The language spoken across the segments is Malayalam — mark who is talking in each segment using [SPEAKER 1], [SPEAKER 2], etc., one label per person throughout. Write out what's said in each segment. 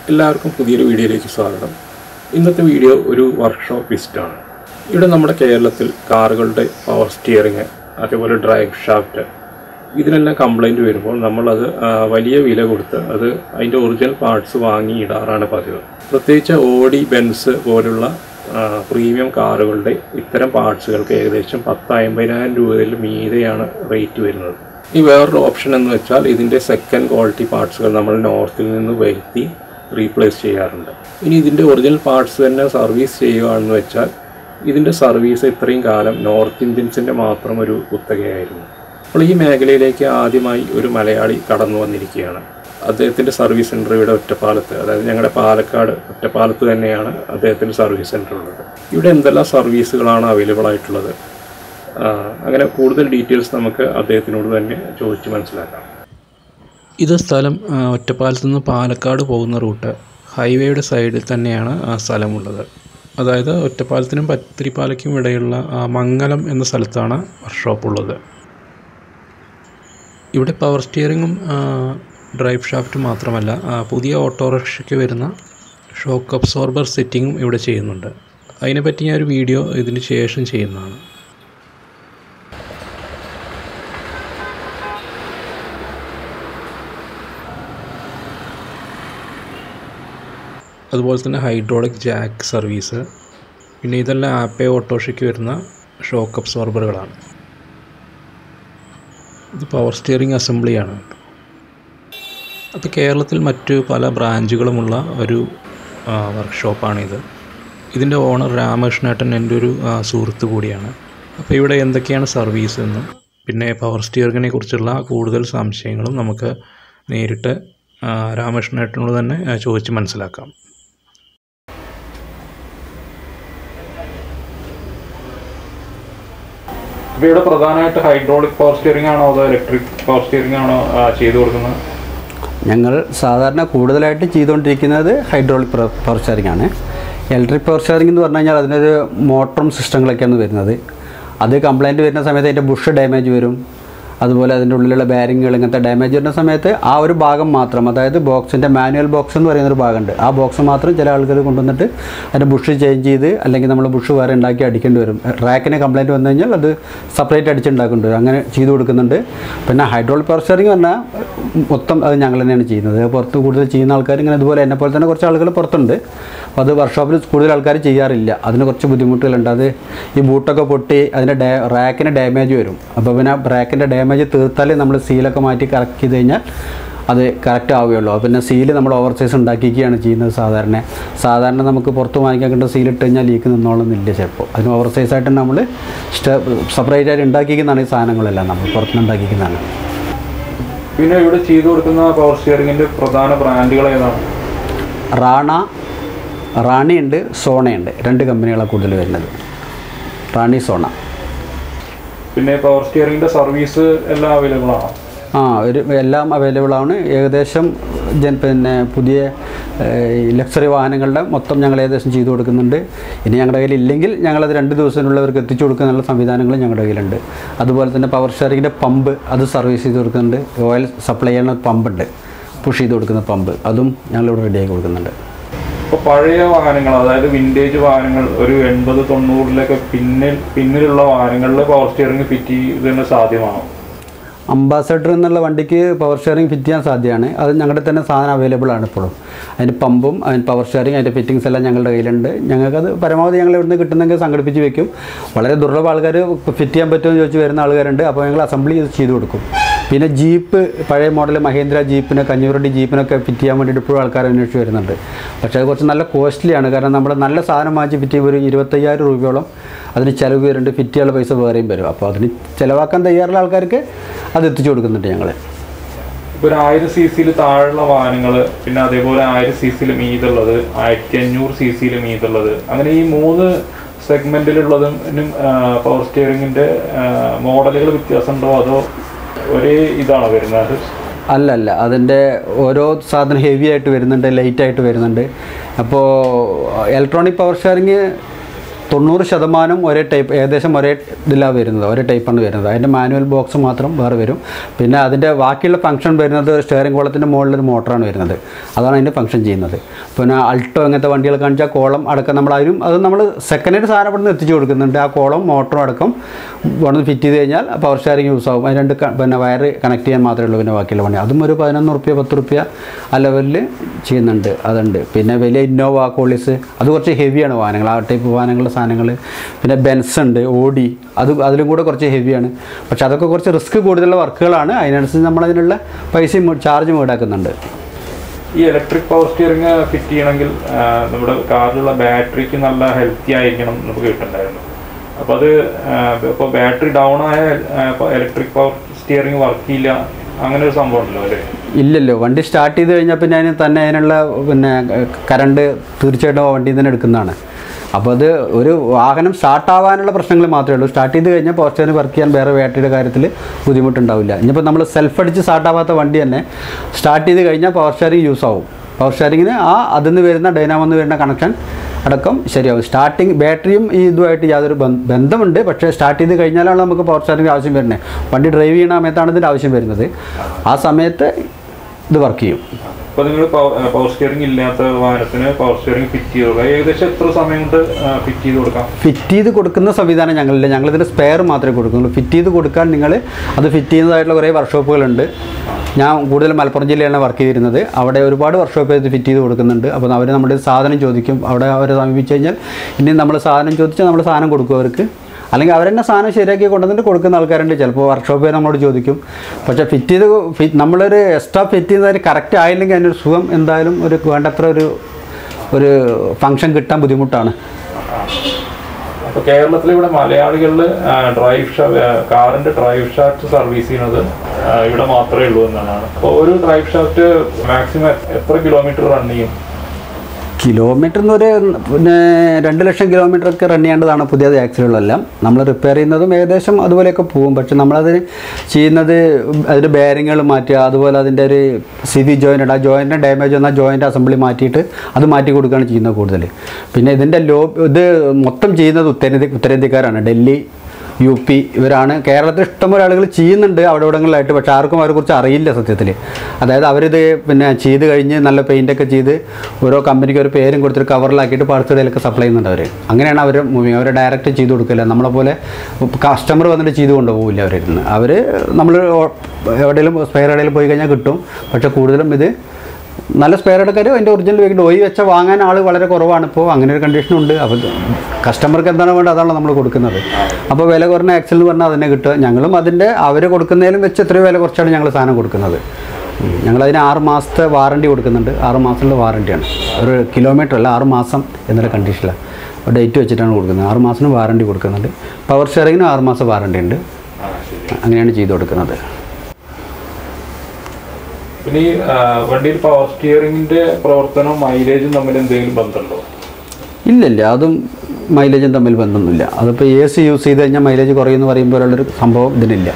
[SPEAKER 1] എല്ലാവർക്കും പുതിയൊരു വീഡിയോയിലേക്ക് സ്വാഗതം ഇന്നത്തെ വീഡിയോ ഒരു വർക്ക്ഷോപ്പ് വിസിറ്റാണ് ഇവിടെ നമ്മുടെ കേരളത്തിൽ കാറുകളുടെ പവർ സ്റ്റിയറിങ് അതേപോലെ ഡ്രൈവ് ഷാഫ്റ്റ് ഇതിനെല്ലാം കംപ്ലൈൻറ്റ് വരുമ്പോൾ നമ്മളത് ആ, വലിയ വില കൊടുത്ത് അത് അതിൻ്റെ ഒറിജിനൽ പാർട്സ് വാങ്ങി ഇടാറാണ് പതിവ് പ്രത്യേകിച്ച് ഓഡി ബെൻസ് പോലുള്ള ആ, പ്രീമിയം കാറുകളുടെ ഇത്തരം പാർട്സുകൾക്ക് ഏകദേശം പത്ത് അമ്പതിനായിരം രൂപയിൽ മീതെയാണ് റേറ്റ് വരുന്നത് ഈ വേറൊരു ഓപ്ഷൻ എന്ന് വെച്ചാൽ ഇതിൻ്റെ സെക്കൻഡ് ക്വാളിറ്റി പാർട്സുകൾ നമ്മൾ നോർത്തിൽ നിന്ന് വരുത്തി റീപ്ലേസ് ചെയ്യാറുണ്ട് ഇനി ഇതിൻ്റെ ഒറിജിനൽ പാർട്സ് തന്നെ സർവീസ് ചെയ്യുകയാണെന്ന് വെച്ചാൽ ഇതിൻ്റെ സർവീസ് ഇത്രയും കാലം നോർത്ത് ഇന്ത്യൻസിൻ്റെ മാത്രം ഒരു കുത്തകയായിരുന്നു അപ്പോൾ ഈ മേഖലയിലേക്ക് ആദ്യമായി ഒരു മലയാളി കടന്നു വന്നിരിക്കുകയാണ് അദ്ദേഹത്തിൻ്റെ സർവീസ് സെൻറ്റർ ഇവിടെ ഒറ്റപ്പാലത്ത് അതായത് ഞങ്ങളുടെ പാലക്കാട് ഒറ്റപ്പാലത്ത് തന്നെയാണ് അദ്ദേഹത്തിൻ്റെ സർവീസ് സെൻറ്റർ ഉള്ളത് ഇവിടെ എന്തെല്ലാം സർവീസുകളാണ് അവൈലബിൾ ആയിട്ടുള്ളത് ആ, അങ്ങനെ കൂടുതൽ ഡീറ്റെയിൽസ് നമുക്ക് അദ്ദേഹത്തിനോട് തന്നെ ചോദിച്ച് മനസ്സിലാക്കാം ഇത് സ്ഥലം ആ, ഒറ്റപ്പാലത്ത് നിന്ന് പാലക്കാട് പോകുന്ന റൂട്ട് ഹൈവേയുടെ സൈഡിൽ തന്നെയാണ് ആ സ്ഥലമുള്ളത് അതായത് ഒറ്റപ്പാലത്തിനും പത്തിരിപ്പാലയ്ക്കും ഇടയുള്ള ആ, മംഗലം എന്ന സ്ഥലത്താണ് വർക്ക്ഷോപ്പ് ഉള്ളത് ഇവിടെ പവർ സ്റ്റിയറിങ്ങും ഡ്രൈവ് ഷാഫ്റ്റും മാത്രമല്ല ആ, പുതിയ ഓട്ടോറിക്ഷയ്ക്ക് വരുന്ന ഷോക്ക് അബ്സോർബർ സെറ്റിങ്ങും ഇവിടെ ചെയ്യുന്നുണ്ട് അതിനെപ്പറ്റി ഞാൻ ഒരു വീഡിയോ ഇതിന് ശേഷം ചെയ്യുന്നതാണ് അതുപോലെ തന്നെ ഹൈഡ്രോളിക് ജാക്ക് സർവീസ് പിന്നെ ഇതെല്ലാം ആപ്പേ ഓട്ടോഷയ്ക്ക് വരുന്ന ഷോക്ക് അബ്സോർബറുകളാണ് ഇത് പവർ സ്റ്റിയറിംഗ് അസംബ്ലിയാണ് അപ്പോൾ കേരളത്തിൽ മറ്റ് പല ബ്രാഞ്ചുകളുമുള്ള ഒരു വർക്ക്ഷോപ്പാണിത് ഇതിൻ്റെ ഓണർ രാമകൃഷ്ണേട്ടൻ എൻ്റെ ഒരു ആ, സുഹൃത്ത് കൂടിയാണ് അപ്പോൾ ഇവിടെ എന്തൊക്കെയാണ് സർവീസ് എന്നും പിന്നെ പവർ സ്റ്റിയറിങ്ങിനെ കുറിച്ചുള്ള കൂടുതൽ സംശയങ്ങളും നമുക്ക് നേരിട്ട് ആ, രാമകൃഷ്ണേട്ടനോട് തന്നെ ആ, ചോദിച്ച് മനസ്സിലാക്കാം ഇപ്പോൾ ഇവിടെ പ്രധാനമായിട്ട് ഹൈഡ്രോളിക് പവർ സ്റ്റിയറിംഗ് ആണോ അതോ ഇലക്ട്രിക് പവർ സ്റ്റിയറിംഗ് ആണോ ആ, ചെയ്തു കൊടുക്കുന്നത്
[SPEAKER 2] ഞങ്ങൾ സാധാരണ കൂടുതലായിട്ട് ചെയ്തുകൊണ്ടിരിക്കുന്നത് ഹൈഡ്രോളിക് പവർ ഷെയറിംഗ് ആണ് ഇലക്ട്രിക് പവർ ഷെയറിംഗ് എന്ന് പറഞ്ഞു കഴിഞ്ഞാൽ അതിനൊരു മോട്ടറും സിസ്റ്റങ്ങളൊക്കെയാണ് വരുന്നത് അത് കംപ്ലൈൻറ്റ് വരുന്ന സമയത്ത് അതിൻ്റെ ബുഷ് ഡാമേജ് വരും അതുപോലെ അതിൻ്റെ ഉള്ളിലുള്ള ബാരിങ്ങുകൾ ഇങ്ങനത്തെ ഡാമേജ് വരുന്ന സമയത്ത് ആ ഒരു ഭാഗം മാത്രം അതായത് ബോക്സിൻ്റെ മാനുവൽ ബോക്സ് എന്ന് പറയുന്ന ഒരു ഭാഗമുണ്ട് ആ ബോക്സ് മാത്രം ചില ആൾക്കാർ കൊണ്ടുവന്നിട്ട് അതിൻ്റെ ബുഷ് ചേഞ്ച് ചെയ്ത് അല്ലെങ്കിൽ നമ്മൾ ബുഷ് വേറെ ഉണ്ടാക്കി അടിക്കേണ്ടി വരും റാക്കിന് കംപ്ലൈൻറ്റ് വന്നു കഴിഞ്ഞാൽ അത് സെപ്പറേറ്റ് അടിച്ചുണ്ടാക്കേണ്ടി വരും അങ്ങനെ ചെയ്തു കൊടുക്കുന്നുണ്ട് പിന്നെ ഹൈഡ്രോളിക് പവർ ഷെയറിംഗ് പറഞ്ഞാൽ മൊത്തം അത് ഞങ്ങൾ തന്നെയാണ് ചെയ്യുന്നത് പുറത്ത് കൂടുതൽ ചെയ്യുന്ന ആൾക്കാർ ഇങ്ങനെ ഇതുപോലെ എന്നെ പോലെ തന്നെ കുറച്ച് ആളുകൾ പുറത്തുണ്ട് അപ്പോൾ അത് വർക്ക്ഷോപ്പിൽ കൂടുതൽ ആൾക്കാർ ചെയ്യാറില്ല അതിന് കുറച്ച് ബുദ്ധിമുട്ടുകളുണ്ട് അത് ഈ ബൂട്ടൊക്കെ പൊട്ടി അതിൻ്റെ ഡാ റാക്കിന് ഡാമേജ് വരും അപ്പോൾ പിന്നെ റാക്കിൻ്റെ ഡാമേജ് തീർത്താൽ നമ്മൾ സീലൊക്കെ മാറ്റി കറക്റ്റ് ചെയ്ത് കഴിഞ്ഞാൽ അത് കറക്റ്റ് ആവുകയുള്ളൂ അപ്പോൾ പിന്നെ സീല് നമ്മൾ ഓവർ സൈസ് ഉണ്ടാക്കിക്കുകയാണ് ചെയ്യുന്നത് സാധാരണ സാധാരണ നമുക്ക് പുറത്ത് വാങ്ങിക്കാൻ കിട്ടുന്ന സീൽ ഇട്ട് കഴിഞ്ഞാൽ ലീക്ക് നിന്നോളുന്നില്ല ചിലപ്പോൾ അതിന് ഓവർ സൈസ് ആയിട്ട് നമ്മൾ സെപ്പറേറ്റ് ആയിട്ട് ഉണ്ടാക്കിക്കുന്നതാണ് ഈ സാധനങ്ങളെല്ലാം നമ്മൾ പുറത്തുനിന്ന് ഉണ്ടാക്കിക്കുന്നതാണ്
[SPEAKER 1] പിന്നെ ഇവിടെ ചെയ്തു കൊടുക്കുന്ന പവർ സ്റ്റിയറിംഗിന്റെ പ്രധാന ബ്രാൻഡുകൾ ഏതാണ്
[SPEAKER 2] റാണ റാണിയുണ്ട് സോണയുണ്ട് രണ്ട് കമ്പനികളാണ് കൂടുതൽ വരുന്നത് റാണി സോണ
[SPEAKER 1] പിന്നെ പവർ സ്റ്റിയറിംഗിന്റെ സർവീസ് എല്ലാം അവൈലബിൾ ആണോ
[SPEAKER 2] ആ ഒരു എല്ലാം അവൈലബിൾ ആണ് ഏകദേശം ജൻ പിന്നെ പുതിയ ലക്ഷറി വാഹനങ്ങളുടെ മൊത്തം ഞങ്ങൾ ഏകദേശം ചെയ്തു കൊടുക്കുന്നുണ്ട് ഇനി ഞങ്ങളുടെ കയ്യിൽ ഇല്ലെങ്കിൽ ഞങ്ങളത് രണ്ട് ദിവസത്തിനുള്ളവർക്ക് എത്തിച്ചു കൊടുക്കാനുള്ള സംവിധാനങ്ങൾ ഞങ്ങളുടെ കയ്യിലുണ്ട് അതുപോലെ തന്നെ പവർ ഷെയറിങ്ങിൻ്റെ പമ്പ് അത് സർവീസ് ചെയ്ത് കൊടുക്കുന്നുണ്ട് ഓയിൽ സപ്ലൈ ചെയ്യുന്ന പമ്പുണ്ട് പുഷ് ചെയ്ത് കൊടുക്കുന്ന പമ്പ് അതും ഞങ്ങളിവിടെ റെഡിയാക്കി കൊടുക്കുന്നുണ്ട്
[SPEAKER 1] ഇപ്പോൾ പഴയ വാഹനങ്ങൾ അതായത് വിൻറ്റേജ് വാഹനങ്ങൾ ഒരു എൺപത് തൊണ്ണൂറിലൊക്കെ പിന്നിൽ പിന്നിലുള്ള വാഹനങ്ങളിൽ പവർ സ്റ്റിയറിംഗ് ഫിറ്റ് ചെയ്യുന്നതിന് സാധ്യമാണോ
[SPEAKER 2] അംബാസഡർ എന്നുള്ള വണ്ടിക്ക് പവർ ഷെയറിംഗ് ഫിറ്റ് ചെയ്യാൻ സാധ്യമാണ് അത് ഞങ്ങളുടെ തന്നെ സാധനം അവൈലബിൾ ആണ് ഇപ്പോഴും അതിന് പമ്പും അതിന് പവർ ഷെയറിംഗ് അതിൻ്റെ ഫിറ്റിങ്സ് എല്ലാം ഞങ്ങളുടെ കയ്യിലുണ്ട് ഞങ്ങൾക്കത് പരമാവധി ഞങ്ങൾ ഇവിടുന്ന് കിട്ടുന്നെങ്കിൽ സംഘടിപ്പിച്ച് വെക്കും വളരെ ദുർലഭ ആൾക്കാർ ഫിറ്റ് ചെയ്യാൻ പറ്റുമെന്ന് ചോദിച്ച് വരുന്ന ആൾക്കാരുണ്ട് അപ്പോൾ ഞങ്ങൾ അസംബ്ലി ചെയ്ത് ചെയ്ത് കൊടുക്കും പിന്നെ ജീപ്പ് പഴയ മോഡൽ മഹേന്ദ്ര ജീപ്പിന് കഞ്ഞൂറടി ജീപ്പിനൊക്കെ ഫിറ്റ് ചെയ്യാൻ വേണ്ടിയിട്ട് ഇപ്പോഴും ആൾക്കാർ അന്വേഷിച്ച് വരുന്നുണ്ട് പക്ഷേ അത് കുറച്ച് നല്ല കോസ്റ്റ്ലിയാണ് കാരണം നമ്മൾ നല്ല സാധനം വാങ്ങിച്ച് ഫിറ്റ് ചെയ്യുമ്പോൾ ഒരു ഇരുപത്തയ്യായിരം രൂപയോളം അതിന് ചിലവ് വരുന്നുണ്ട് ഫിറ്റ് ചെയ്യാനുള്ള പൈസ വേറെയും വരും അപ്പോൾ അതിന് ചിലവാക്കാൻ തയ്യാറുള്ള ആൾക്കാർക്ക് അത് എത്തിച്ചു കൊടുക്കുന്നുണ്ട് ഞങ്ങൾ
[SPEAKER 1] ഇപ്പോൾ ഒരു ആയിരം സി സിയിൽ താഴെയുള്ള വാഹനങ്ങൾ പിന്നെ അതേപോലെ ആയിരം സി സിയിൽ മീതുള്ളത് ആയിരത്തി അഞ്ഞൂറ് സി സിയിൽ മീതുള്ളത് അങ്ങനെ ഈ മൂന്ന് സെഗ്മെന്റിലുള്ളതും പവർ സ്റ്റിയറിംഗിന്റെ മോഡലുകൾ വ്യത്യാസമുണ്ടോ അതോ ഒരേ ഇതാണോ വരുന്നത്
[SPEAKER 2] അല്ല അല്ല അതിൻ്റെ ഓരോ സാധനം ഹെവി ആയിട്ട് വരുന്നുണ്ട് ലൈറ്റ് ആയിട്ട് വരുന്നുണ്ട് അപ്പോൾ ഇലക്ട്രോണിക് പവർ ഷെയറിങ് തൊണ്ണൂറ് ശതമാനം ഒരേ ടൈപ്പ് ഏകദേശം ഒരേ ഇതിലാണ് വരുന്നത് ഒരേ ടൈപ്പാണ് വരുന്നത് അതിൻ്റെ മാനുവൽ ബോക്സ് മാത്രം വേറെ വരും പിന്നെ അതിൻ്റെ ബാക്കിയുള്ള ഫംഗ്ഷൻ വരുന്നത് സ്റ്റിയറിംഗ് കോളത്തിൻ്റെ മുകളിലൊരു മോട്ടറാണ് വരുന്നത് അതാണ് അതിൻ്റെ ഫംഗ്ഷൻ ചെയ്യുന്നത് പിന്നെ അൾട്ടോ അങ്ങനത്തെ വണ്ടികൾ കാണിച്ചാൽ കോളം അടക്കം നമ്മൾ അതിനും അത് നമ്മൾ സെക്കൻഡ് ഹാൻഡ് സാധനം ഇവിടെ നിന്ന് എത്തിച്ചു കൊടുക്കുന്നുണ്ട് ആ കോളം മോട്ടറും അടക്കം വന്ന് ഫിറ്റ് ചെയ്ത് കഴിഞ്ഞാൽ പവർ ഷെയറിംഗ് യൂസ് ആവും അത് രണ്ട് ക- പിന്നെ വയർ കണക്ട് ചെയ്യാൻ മാത്രമേ ഉള്ളൂ പിന്നെ ബാക്കിയുള്ള പണി അതും ഒരു പതിനൊന്ന് റുപ്യ പത്ത് റുപ്യ ആ ലെവലിൽ ചെയ്യുന്നുണ്ട് അതുണ്ട് പിന്നെ വലിയ ഇന്നോവ കോളീസ് അത് കുറച്ച് ഹെവിയാണ് വാഹനങ്ങൾ ആ ടൈപ്പ് വാഹനങ്ങളുടെ സാധനങ്ങൾ പിന്നെ ബെൻസ് ഉണ്ട് ഓഡി അത് അതിലും കൂടെ കുറച്ച് ഹെവിയാണ് പക്ഷെ അതൊക്കെ കുറച്ച് റിസ്ക് കൂടുതലുള്ള വർക്കുകളാണ് അതിനനുസരിച്ച് നമ്മളതിനുള്ള പൈസയും ചാർജും ഈടാക്കുന്നുണ്ട്
[SPEAKER 1] ഈ ഇലക്ട്രിക് പവർ സ്റ്റിയറിംഗ് ഫിറ്റ് ചെയ്യണമെങ്കിൽ ആ, നമ്മുടെ കാറിലുള്ള ബാറ്ററിക്ക് നല്ല ഹെൽത്തി ആയിരിക്കണം നമുക്ക് കിട്ടുന്നുണ്ടായിരുന്നു അപ്പോൾ അത് ഇപ്പോൾ ബാറ്ററി ഡൗൺ ആയ ഇലക്ട്രിക് പവർ സ്റ്റിയറിംഗ് വർക്ക് ചെയ്യില്ല അങ്ങനെ ഒരു സംഭവം ഉണ്ടല്ലോ അല്ലേ
[SPEAKER 2] ഇല്ലല്ലോ വണ്ടി സ്റ്റാർട്ട് ചെയ്ത് കഴിഞ്ഞാൽ പിന്നെ അതിന് തന്നെ അതിനുള്ള പിന്നെ കറണ്ട് തീർച്ചയായിട്ടും ആ വണ്ടിയിൽ തന്നെ എടുക്കുന്നതാണ് അപ്പോൾ അത് ഒരു വാഹനം സ്റ്റാർട്ട് ആവാനുള്ള പ്രശ്നങ്ങൾ മാത്രമേ ഉള്ളൂ സ്റ്റാർട്ട് ചെയ്ത് കഴിഞ്ഞാൽ പോസ്റ്ററിന് വർക്ക് ചെയ്യാൻ വേറെ ബാറ്ററിയുടെ കാര്യത്തിൽ ബുദ്ധിമുട്ടുണ്ടാവില്ല ഇനിയിപ്പോൾ നമ്മൾ സെൽഫ് അടിച്ച് സ്റ്റാർട്ട് ആവാത്ത വണ്ടി തന്നെ സ്റ്റാർട്ട് ചെയ്ത് കഴിഞ്ഞാൽ പവർ ഷെയറിംഗ് യൂസ് ആവും പവർ ഷെയറിങ്ങിന് ആ അതിൽ നിന്ന് വരുന്ന ഡൈനാമോ നിന്ന് വരുന്ന കണക്ഷൻ അടക്കം ശരിയാവും സ്റ്റാർട്ടിങ് ബാറ്ററിയും ഈ ഇതുമായിട്ട് യാതൊരു ബന്ധ- ബന്ധമുണ്ട് പക്ഷേ സ്റ്റാർട്ട് ചെയ്ത് കഴിഞ്ഞാലാണ് നമുക്ക് പവർ സ്റ്റാറിംഗ് ആവശ്യം വരുന്നത് വണ്ടി ഡ്രൈവ് ചെയ്യുന്ന സമയത്താണ് ഇതിൻ്റെ ആവശ്യം വരുന്നത് ആ സമയത്ത് ഇത് വർക്ക് ചെയ്യും
[SPEAKER 1] അപ്പോൾ നിങ്ങൾ പവർ സ്റ്റിയറിംഗ് ഇല്ലാത്ത വാഹനത്തിന് പവർ സ്റ്റിയറിംഗ് ഫിറ്റ് ചെയ്ത് കൊടുക്കാം ഏകദേശം എത്ര സമയം കൊണ്ട് ഫിറ്റ് ചെയ്ത് കൊടുക്കാം
[SPEAKER 2] ഫിറ്റ് ചെയ്ത് കൊടുക്കുന്ന സംവിധാനം ഞങ്ങളില്ല ഞങ്ങളിതിൻ്റെ സ്പെയർ മാത്രമേ കൊടുക്കുന്നുള്ളൂ ഫിറ്റ് ചെയ്ത് കൊടുക്കാൻ നിങ്ങൾ അത് ഫിറ്റ് ചെയ്യുന്നതായിട്ടുള്ള കുറേ വർക്ക്ഷോപ്പുകളുണ്ട് ഞാൻ കൂടുതൽ മലപ്പുറം ജില്ലയിലാണ് വർക്ക് ചെയ്തിരുന്നത് അവിടെ ഒരുപാട് വർക്ക്ഷോപ്പ് ഇത് ഫിറ്റ് ചെയ്ത് കൊടുക്കുന്നുണ്ട് അപ്പോൾ അവർ നമ്മുടെ സാധനം ചോദിക്കും അവിടെ അവരെ സമീപിച്ച് കഴിഞ്ഞാൽ ഇനി നമ്മൾ സാധനം ചോദിച്ചാൽ നമ്മൾ സാധനം കൊടുക്കും അവർക്ക് അല്ലെങ്കിൽ അവരെന്നെ സാധനം ശരിയാക്കി കൊണ്ടുവന്നിട്ട് കൊടുക്കുന്ന ആൾക്കാരുണ്ട് ചിലപ്പോൾ വർക്ക്ഷോപ്പിൽ നമ്മളോട് ചോദിക്കും പക്ഷേ ഫിറ്റ് ചെയ്ത് ഫിറ്റ് നമ്മളൊരു എക്സ്ട്രാ ഫിറ്റ് ചെയ്യുന്നതിന് കറക്റ്റ് ആയില്ലെങ്കിൽ അതിനൊരു സുഖം എന്തായാലും ഒരു വേണ്ടത്ര ഒരു ഒരു ഫങ്ഷൻ കിട്ടാൻ ബുദ്ധിമുട്ടാണ്
[SPEAKER 1] അപ്പോൾ കേരളത്തിൽ ഇവിടെ മലയാളികളിൽ ഡ്രൈവ് ഷാ കാറിന്റെ ഡ്രൈവ് ഷാഫ്റ്റ് സർവീസ് ചെയ്യുന്നത് ആ, ഇവിടെ മാത്രമേ ഉള്ളൂ എന്നാണ് അപ്പോൾ ഒരു ഡ്രൈവ് ഷാഫ്റ്റ് മാക്സിമം എത്ര കിലോമീറ്റർ റൺ ചെയ്യും
[SPEAKER 2] കിലോമീറ്റർ എന്നൊരു പിന്നെ രണ്ട് ലക്ഷം കിലോമീറ്റർ ഒക്കെ റൺ ചെയ്യേണ്ടതാണ് പുതിയ ആക്സിലുകളെല്ലാം നമ്മൾ റിപ്പയർ ചെയ്യുന്നതും ഏകദേശം അതുപോലെയൊക്കെ പോകും പക്ഷെ നമ്മളത് ചെയ്യുന്നത് അതിൻ്റെ ബെയറിങ്ങുകൾ മാറ്റുക അതുപോലെ അതിൻ്റെ ഒരു സി വി ജോയിൻ്റ് ഉണ്ട് ആ ജോയിൻ്റെ ഡാമേജ് വന്നാൽ ജോയിൻ്റ് അസംബ്ലി മാറ്റിയിട്ട് അത് മാറ്റി കൊടുക്കുകയാണ് ചെയ്യുന്നത് കൂടുതൽ പിന്നെ ഇതിൻ്റെ ലോ ഇത് മൊത്തം ചെയ്യുന്നത് ഉത്തരേന്ത്യ ഉത്തരേന്ത്യക്കാരാണ് ഡൽഹി യു പി ഇവരാണ് കേരളത്തിൽ ഇഷ്ടംപോലെ ആളുകൾ ചെയ്യുന്നുണ്ട് അവിടെ ഇവിടങ്ങളിലായിട്ട് പക്ഷെ ആർക്കും അവരെക്കുറിച്ച് അറിയില്ല സത്യത്തിൽ അതായത് അവരിത് പിന്നെ ചെയ്ത് കഴിഞ്ഞ് നല്ല പെയിൻ്റൊക്കെ ചെയ്ത് ഓരോ കമ്പനിക്ക് ഒരു പേരും കൊടുത്തിട്ട് കവറിലാക്കിയിട്ട് പാർട്സ് കടയിലൊക്കെ സപ്ലൈ ചെയ്യുന്നുണ്ട് അവർ അങ്ങനെയാണ് അവർ മൂവിങ് അവർ ഡയറക്റ്റ് ചെയ്ത് കൊടുക്കില്ല നമ്മളെ പോലെ കസ്റ്റമർ വന്നിട്ട് ചെയ്ത് കൊണ്ടുപോകില്ല അവരിരുന്ന് അവർ നമ്മൾ എവിടെയെങ്കിലും സ്പെയർ കടയിൽ പോയി കഴിഞ്ഞാൽ കിട്ടും പക്ഷേ കൂടുതലും ഇത് നല്ല സ്പെയർ എടുക്കാനും അതിൻ്റെ ഒറിജിനൽ വേണ്ടി ഒയി വെച്ച വാങ്ങാൻ ആൾ വളരെ കുറവാണ് ഇപ്പോൾ അങ്ങനെ ഒരു കണ്ടീഷനുണ്ട് അപ്പോൾ കസ്റ്റമർക്ക് എന്താണ് വേണ്ടത് അതാണ് നമ്മൾ കൊടുക്കുന്നത് അപ്പോൾ വില കുറഞ്ഞ ആക്സൽ എന്ന് പറഞ്ഞാൽ അതിനെ കിട്ടുക ഞങ്ങളും അതിൻ്റെ അവർ കൊടുക്കുന്നതിലും വെച്ച് എത്രയോ വില കുറച്ചാണ് ഞങ്ങൾ സാധനം കൊടുക്കുന്നത് ഉം. ഞങ്ങളതിന് ആറ് മാസത്തെ വാറണ്ടി കൊടുക്കുന്നുണ്ട് ആറ് മാസത്തിലുള്ള വാറണ്ടിയാണ് ഒരു കിലോമീറ്റർ അല്ല ആറ് മാസം എന്നുള്ള കണ്ടീഷനിലാണ് ഡേറ്റ് വെച്ചിട്ടാണ് കൊടുക്കുന്നത് ആറ് മാസത്തിന് വാറണ്ടി കൊടുക്കുന്നുണ്ട് പവർ ഷെയറിങ്ങിനും ആറ് മാസം വാറണ്ടി ഉണ്ട് അങ്ങനെയാണ് ചെയ്ത് കൊടുക്കുന്നത്
[SPEAKER 1] പിന്നെ ഈ ആ, വണ്ടിയിൽ പവർ സ്റ്റിയറിംഗിന്റെ പ്രവർത്തനവും മൈലേജും തമ്മിൽ എന്തെങ്കിലും ബന്ധമുണ്ടോ
[SPEAKER 2] ഇല്ലില്ല അതും മൈലേജും തമ്മിൽ ബന്ധമൊന്നുമില്ല അതിപ്പോൾ എ സി യൂസ് ചെയ്ത് കഴിഞ്ഞാൽ മൈലേജ് കുറയുമെന്ന് പറയുമ്പോഴുള്ളൊരു സംഭവം ഇതിനില്ല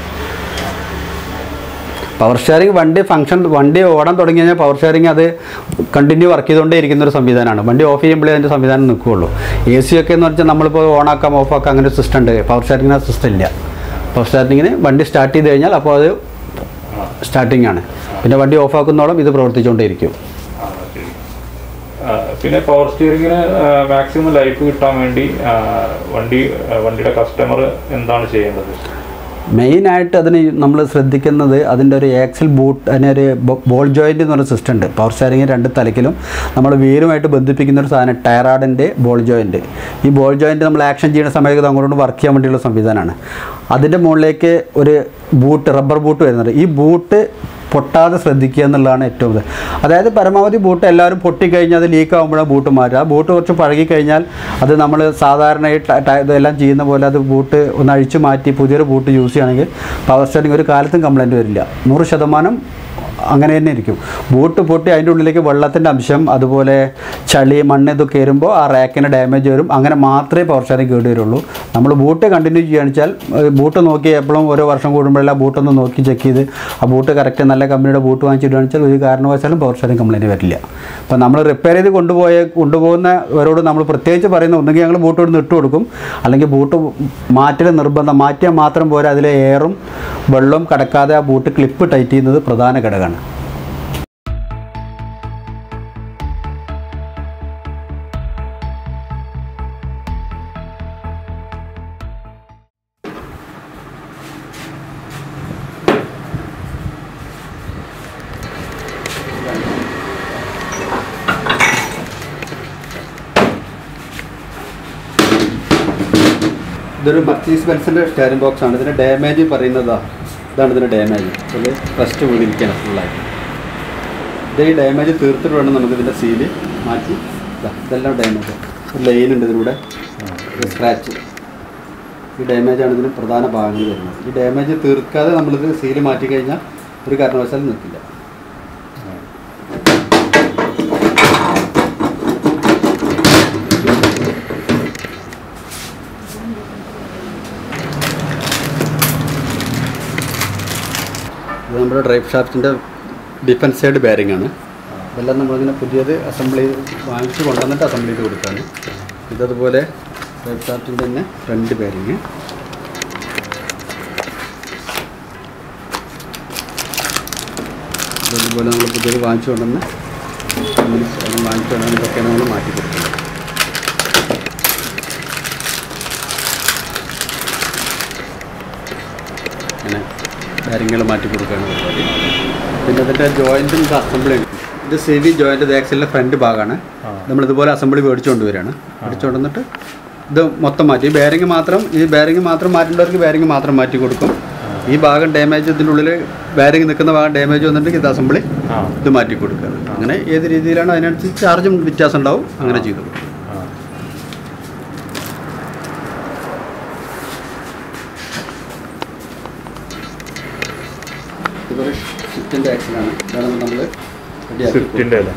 [SPEAKER 2] പവർ ഷെയറിംഗ് വണ്ടി ഫംഗ്ഷൻ വണ്ടി ഓടാൻ തുടങ്ങി കഴിഞ്ഞാൽ പവർ ഷെയറിംഗ് അത് കണ്ടിന്യൂ വർക്ക് ചെയ്തുകൊണ്ടേ ഇരിക്കുന്ന ഒരു സംവിധാനമാണ് വണ്ടി ഓഫ് ചെയ്യുമ്പോഴേ അതിൻ്റെ സംവിധാനം നിൽക്കുകയുള്ളൂ എ സി ഒക്കെ എന്ന് വെച്ചാൽ നമ്മളിപ്പോൾ ഓണാക്കാം ഓഫാക്കാം അങ്ങനെ ഒരു സിസ്റ്റം ഉണ്ട് പവർ ഷെയറിങ്ങിന് ആ സിസ്റ്റം ഇല്ല പവർ ഷെയറിങ്ങിന് വണ്ടി സ്റ്റാർട്ട് ചെയ്ത് കഴിഞ്ഞാൽ അപ്പോൾ അത് സ്റ്റാർട്ടിംഗ് ആണ് പിന്നെ വണ്ടി ഓഫാക്കുന്നോളം ഇത് പ്രവർത്തിച്ചുകൊണ്ടേയിരിക്കും
[SPEAKER 1] ആ, ശരി. ആ, പിന്നെ പവർ സ്റ്റിയറിംഗിന് മാക്സിമം ലൈഫ് കിട്ടാൻ വേണ്ടി ആ, വണ്ടി ആ, വണ്ടിയുടെ കസ്റ്റമർ എന്താണ് ചെയ്യേണ്ടത്
[SPEAKER 2] മെയിനായിട്ട് അതിന് നമ്മൾ ശ്രദ്ധിക്കുന്നത് അതിൻ്റെ ഒരു ആക്സിൽ ബൂട്ട് അതിനൊരു ബോൾ ജോയിൻ്റ് എന്ന് പറഞ്ഞ സിസ്റ്റം ഉണ്ട് പവർ സ്റ്റാരിങ് രണ്ട് തലക്കിലും നമ്മൾ വീലുമായിട്ട് ബന്ധിപ്പിക്കുന്ന ഒരു സാധനം ടയറാഡിൻ്റെ ബോൾ ജോയിൻ്റ് ഈ ബോൾ ജോയിൻ്റ് നമ്മൾ ആക്ഷൻ ചെയ്യുന്ന സമയത്ത് അങ്ങോട്ട് വർക്ക് ചെയ്യാൻ വേണ്ടിയുള്ള സംവിധാനമാണ് അതിൻ്റെ മുകളിലേക്ക് ഒരു ബൂട്ട് റബ്ബർ ബൂട്ട് വരുന്നുണ്ട് ഈ ബൂട്ട് പൊട്ടാതെ ശ്രദ്ധിക്കുക എന്നുള്ളതാണ് ഏറ്റവും ഇത് അതായത് പരമാവധി ബൂട്ട് എല്ലാവരും പൊട്ടിക്കഴിഞ്ഞാൽ അത് ലീക്ക് ആകുമ്പോഴാണ് ബൂട്ട് മാറ്റുക ആ ബൂട്ട് കുറച്ച് പഴകിക്കഴിഞ്ഞാൽ അത് നമ്മൾ സാധാരണ ഈ ട- ട- ഇതെല്ലാം ചെയ്യുന്ന പോലെ അത് ബൂട്ട് ഒന്ന് അഴിച്ചു മാറ്റി പുതിയൊരു ബൂട്ട് യൂസ് ചെയ്യുകയാണെങ്കിൽ പവർ സ്റ്റാറിങ് ഒരു കാലത്തും കംപ്ലൈൻറ്റ് വരില്ല നൂറ് ശതമാനം അങ്ങനെ തന്നെ ഇരിക്കും ബൂട്ട് പൊട്ടി അതിൻ്റെ ഉള്ളിലേക്ക് വെള്ളത്തിൻ്റെ അംശം അതുപോലെ ചളി മണ്ണ് ഇതൊക്കെ കയറുമ്പോൾ ആ റാക്കിന് ഡാമേജ് വരും അങ്ങനെ മാത്രമേ പവർ ഷെയറിംഗ് കേട് വരുള്ളൂ നമ്മൾ ബൂട്ട് കണ്ടിന്യൂ ചെയ്യുകയാണെന്ന് വെച്ചാൽ ബൂട്ട് നോക്കി എപ്പോഴും ഓരോ വർഷം കൂടുമ്പോഴെല്ലാം ബൂട്ടൊന്ന് നോക്കി ചെക്ക് ചെയ്ത് ആ ബൂട്ട് കറക്റ്റ് നല്ല കമ്പനിയുടെ ബൂട്ട് വാങ്ങിച്ചിടുകയാണെന്ന് വെച്ചാൽ ഒരു കാരണവശാലും പവർ ഷെയറിംഗ് കംപ്ലൈൻറ്റ് വരില്ല അപ്പോൾ നമ്മൾ റിപ്പയർ ചെയ്ത് കൊണ്ടുപോയ കൊണ്ടുപോകുന്നവരോട് നമ്മൾ പ്രത്യേകിച്ച് പറയുന്ന ഒന്നുകിൽ ഞങ്ങൾ ബൂട്ട് ഇവിടുന്ന് ഇട്ട് കൊടുക്കും അല്ലെങ്കിൽ ബൂട്ട് മാറ്റൽ നിർബന്ധം മാറ്റിയാൽ മാത്രം പോരാ അതിലെ എയറും വെള്ളവും കടക്കാതെ ആ ബൂട്ട് ക്ലിപ്പ് ടൈറ്റ് ചെയ്യുന്നത് പ്രധാന ഘടകമാണ് ഇതൊരു മർച്ചീസ് ബെൻസിൻ്റെ സ്റ്റാരിംഗ് ബോക്സ് ആണ് ഇതിൻ്റെ ഡാമേജ് പറയുന്നതാ ഇതാണ് ഇതിൻ്റെ ഡാമേജ് ഇത് ഫസ്റ്റ് വീണിരിക്കുകയാണ് ഫുള്ളായിട്ട് ഇത് ഈ ഡാമേജ് തീർത്തിട്ട് വേണം നമുക്ക് ഇതിൻ്റെ സീല് മാറ്റി ഇതാ ഇതെല്ലാം ഡാമേജ് ഒരു ലൈൻ ഉണ്ട് ഇതിലൂടെ സ്ക്രാച്ച് ഈ ഡാമേജാണ് ഇതിന് പ്രധാന ഭാഗങ്ങൾ വരുന്നത് ഈ ഡാമേജ് തീർക്കാതെ നമ്മളിത് സീല് മാറ്റി കഴിഞ്ഞാൽ ഒരു കാരണവശാലും നിൽക്കില്ല ഇത് നമ്മുടെ ഡ്രൈവ് ഷാഫ്റ്റിൻ്റെ ഡിഫൻസ് സൈഡ് ബെയറിംഗ് ആണ് ഇതെല്ലാം നമ്മളിങ്ങനെ പുതിയത് അസംബിൾ ചെയ്ത് വാങ്ങിച്ച് കൊണ്ടുവന്നിട്ട് അസംബിൾ ചെയ്ത് കൊടുക്കുകയാണ് ഇതതുപോലെ ഡ്രൈവ് ഷാഫ്റ്റിൻ്റെ തന്നെ ഫ്രണ്ട് ബെയറിങ് ഇതതുപോലെ നമ്മൾ പുതിയത് വാങ്ങിച്ചു കൊണ്ടുവന്ന് വാങ്ങിച്ചു കൊണ്ടുവന്ന് ഇതൊക്കെയാണ് നമ്മൾ മാറ്റി കൊടുക്കുന്നത് അങ്ങനെ കാര്യങ്ങൾ മാറ്റി കൊടുക്കുകയാണ് പരിപാടി പിന്നെ ഇതിൻ്റെ ജോയിൻറ്റും അസംബിളി ഉണ്ട് ഇത് സി വി ജോയിൻ്റ് ഇത് ആക്സിലിൻ്റെ ഫ്രണ്ട് ഭാഗമാണ് നമ്മൾ ഇതുപോലെ അസംബിളി മേടിച്ചുകൊണ്ട് വരികയാണ് മേടിച്ചുകൊണ്ട് വന്നിട്ട് ഇത് മൊത്തം മാറ്റി ഈ ബെയറിങ് മാത്രം ഈ ബെയറിങ് മാത്രം മാറ്റേണ്ടവർക്ക് ബെയറിങ് മാത്രം മാറ്റി കൊടുക്കും ഈ ഭാഗം ഡാമേജ് ഇതിൻ്റെ ഉള്ളിൽ ബെയറിങ് നിൽക്കുന്ന ഭാഗം ഡാമേജ് വന്നിട്ടുണ്ടെങ്കിൽ ഇത് അസംബിളി ഇത് മാറ്റി കൊടുക്കുകയാണ് അങ്ങനെ ഏത് രീതിയിലാണ് അതിനനുസരിച്ച് ചാർജും വ്യത്യാസം ഉണ്ടാവും അങ്ങനെ ചെയ്തു കൊടുക്കും ഇതൊരു ഷിഫ്റ്റിൻ്റെ ആക്സിലാണ് ഇതാണ് നമ്മൾ
[SPEAKER 1] സ്വിഫ്റ്റിൻ്റെ അല്ലേ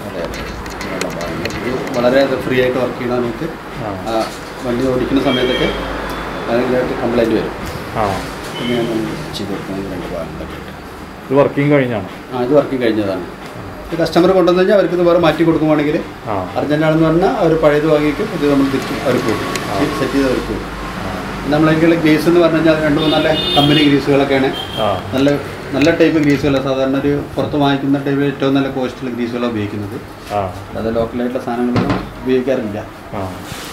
[SPEAKER 2] വളരെ ഫ്രീ ആയിട്ട് വർക്ക് ചെയ്യണം നമുക്ക് ആ, വണ്ടി ഓടിക്കുന്ന സമയത്തൊക്കെ ഭയങ്കരമായിട്ട് കംപ്ലൈൻറ്റ് വരും
[SPEAKER 1] ആ
[SPEAKER 2] പിന്നെ ഞാൻ നമ്മൾ ചെയ്ത് കൊടുക്കുന്നത് രണ്ട് ഭാഗങ്ങളൊക്കെ ആയിട്ട്.
[SPEAKER 1] ഇത് വർക്കിംഗ് കഴിഞ്ഞാണ്
[SPEAKER 2] ആ ഇത് വർക്ക് കഴിഞ്ഞതാണ് ഇത് കസ്റ്റമർ കൊണ്ടുവന്നു കഴിഞ്ഞാൽ അവർക്ക് ഇത് വേറെ മാറ്റി കൊടുക്കുവാണെങ്കിൽ
[SPEAKER 1] ആ
[SPEAKER 2] അർജൻറ്റാണെന്ന് പറഞ്ഞാൽ അവർ പഴയത് വാങ്ങിയിട്ട് ഇത് നമ്മൾ തിരിച്ച് അവർക്ക് കൊടുക്കും സെറ്റ് ചെയ്ത് അവർക്ക് കൊടുക്കും നമ്മളെങ്കിൽ ഗ്രീസ് എന്ന് പറഞ്ഞു കഴിഞ്ഞാൽ രണ്ട് മൂന്ന് നല്ല കമ്പനി ഗ്രീസുകളൊക്കെയാണ്
[SPEAKER 1] ആ
[SPEAKER 2] നല്ല നല്ല ടൈപ്പ് ഗ്രീസുകൾ സാധാരണ ഒരു പുറത്ത് വാങ്ങിക്കുന്ന ടൈപ്പ് ഏറ്റവും നല്ല കോസ്റ്റുള്ള ഗ്രീസുകളാണ് ഉപയോഗിക്കുന്നത്
[SPEAKER 1] ആ
[SPEAKER 2] അല്ലാതെ ലോക്കലായിട്ടുള്ള സാധനങ്ങളൊന്നും ഉപയോഗിക്കാറില്ല
[SPEAKER 1] ആ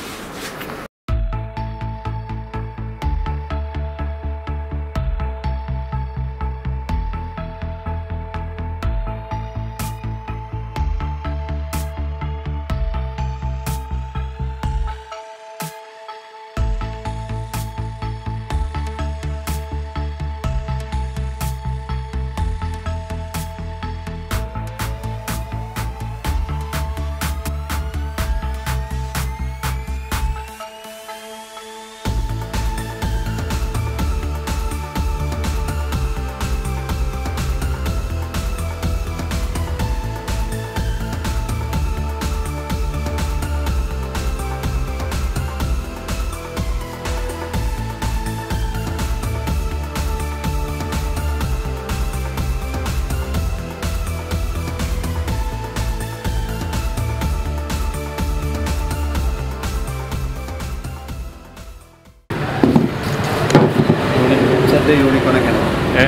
[SPEAKER 2] സെറ്റ് യൂണിക്കോണൊക്കെയാണ്
[SPEAKER 1] ഏ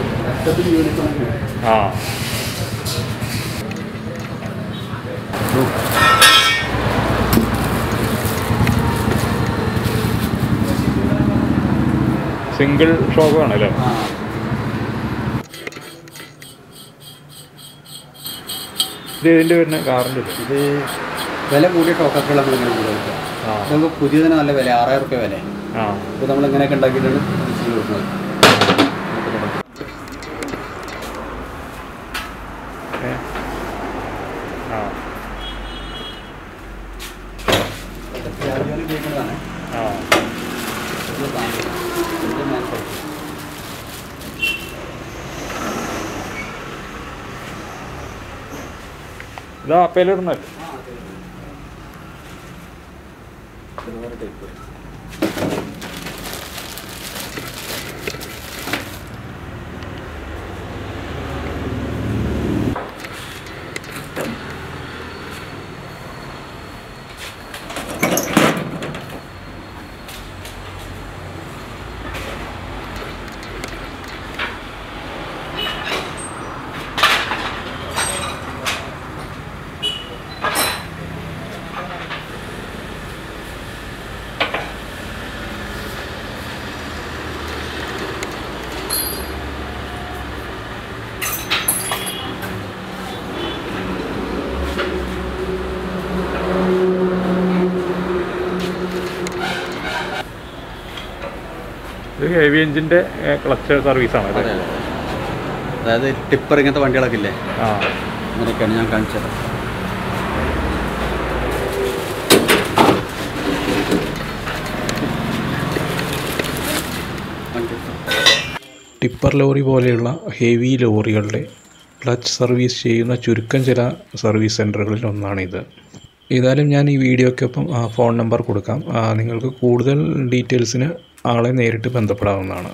[SPEAKER 1] ആ സിംഗിൾ ഷോപ്പ് ആണല്ലേ ഇത് ഇതിൻ്റെ വരുന്ന കാറിൻ്റെ
[SPEAKER 2] ഇത് വില കൂടിയ ടോക്കൊക്കെ നമ്മളിങ്ങനെ ഉപയോഗിക്കുക
[SPEAKER 1] ആ
[SPEAKER 2] നമുക്ക് പുതിയതിന് നല്ല വില ആറായിരം റുപ്യ വില
[SPEAKER 1] ആ
[SPEAKER 2] ഇത് നമ്മൾ ഇങ്ങനെയൊക്കെ ഉണ്ടാക്കിയിട്ടാണ് ചെയ്ത് കൊടുക്കുന്നത്
[SPEAKER 1] ഏ ആ
[SPEAKER 2] രാജ്യം ഉപയോഗിക്കുന്നതാണ്
[SPEAKER 1] ആ
[SPEAKER 2] ഇത് സാധനം. ഇത് manufacturing.
[SPEAKER 1] ഇതാ അപ്പയിലിടുന്നല്ലേ ഇത് ഹെവി എഞ്ചിൻ്റെ ക്ലച്ച് സർവീസാണ്
[SPEAKER 2] അതെ അതെ അതായത് ടിപ്പർ ഇങ്ങനത്തെ വണ്ടികളൊക്കെ ഇല്ലേ
[SPEAKER 1] ആ
[SPEAKER 2] അങ്ങനെയൊക്കെയാണ് ഞാൻ കാണിച്ചത്
[SPEAKER 1] ടിപ്പർ ലോറി പോലെയുള്ള ഹെവി ലോറികളുടെ ക്ലച്ച് സർവീസ് ചെയ്യുന്ന ചുരുക്കം ചില സർവീസ് സെൻറ്ററുകളിൽ ഒന്നാണിത് ഏതായാലും ഞാൻ ഈ വീഡിയോയ്ക്കൊപ്പം ആ, ഫോൺ നമ്പർ കൊടുക്കാം ആ, നിങ്ങൾക്ക് കൂടുതൽ ഡീറ്റെയിൽസിന് ആളെ നേരിട്ട് ബന്ധപ്പെടാവുന്നതാണ്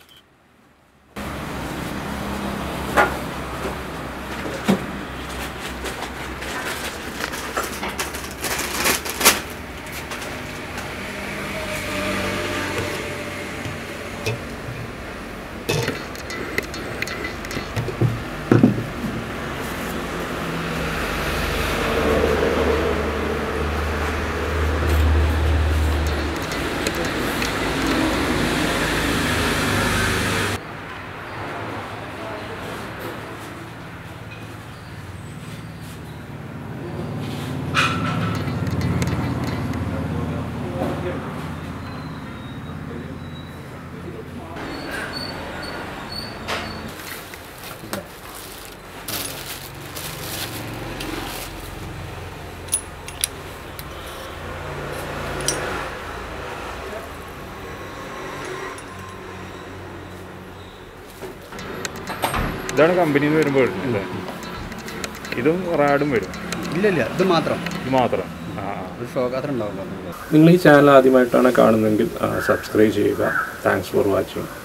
[SPEAKER 1] ഇതാണ് കമ്പനിയിൽ നിന്ന് വരുമ്പോൾ അല്ലേ ഇതും റാഡും വരും
[SPEAKER 2] ഇല്ല ഇല്ല ഇത് മാത്രം
[SPEAKER 1] ഇത് മാത്രം ആ
[SPEAKER 2] ഒരു ഷോക്കാത്ര ഉണ്ടാവുള്ളൂ
[SPEAKER 1] നിങ്ങൾ ഈ ചാനൽ ആദ്യമായിട്ടാണ് കാണുന്നതെങ്കിൽ സബ്സ്ക്രൈബ് ചെയ്യുക താങ്ക്സ് ഫോർ വാച്ചിങ്